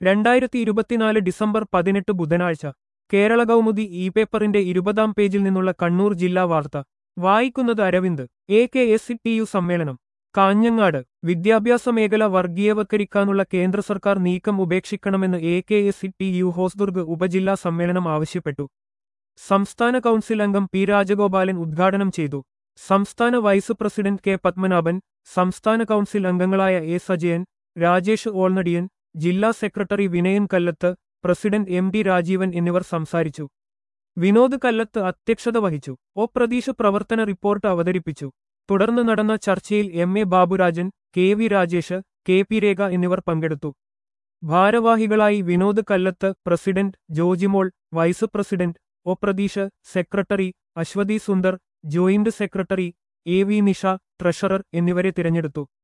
രണ്ടായിരത്തി ഇരുപത്തിനാല് ഡിസംബർ പതിനെട്ട് ബുധനാഴ്ച കേരള കൗമുദി ഇ പേപ്പറിന്റെ ഇരുപതാം പേജിൽ നിന്നുള്ള കണ്ണൂർ ജില്ലാ വാർത്ത വായിക്കുന്നത് Aravind A K S T U സമ്മേളനം കാഞ്ഞങ്ങാട് വിദ്യാഭ്യാസ മേഖല വർഗീയവത്കരിക്കാനുള്ള കേന്ദ്ര സർക്കാർ നീക്കം ഉപേക്ഷിക്കണമെന്ന് A K S T U Hosdurg ഉപജില്ലാ സമ്മേളനം ആവശ്യപ്പെട്ടു സംസ്ഥാന കൗൺസിൽ അംഗം പി രാജഗോപാലൻ ഉദ്ഘാടനം ചെയ്തു സംസ്ഥാന വൈസ് പ്രസിഡന്റ് കെ പത്മനാഭൻ സംസ്ഥാന കൗൺസിൽ അംഗങ്ങളായ എ സജയൻ രാജേഷ് ഓൾനടിയൻ ജില്ലാ secretary Vinayan Kallath president M D Rajeevan എന്നിവർ സംസാരിച്ചു വിനോദ് കല്ലത്ത് അധ്യക്ഷത വഹിച്ചു ഒ പ്രതീഷ് പ്രവർത്തന റിപ്പോർട്ട് അവതരിപ്പിച്ചു തുടർന്ന് നടന്ന ചർച്ചയിൽ M A Baburajan K V Rajesh K P Rekha എന്നിവർ പങ്കെടുത്തു ഭാരവാഹികളായി Vinod Kallath president Jojimol vice president O Pratheesh secretary Aswathy Sundar joint secretary A V Nisha treasurer എന്നിവരെ തിരഞ്ഞെടുത്തു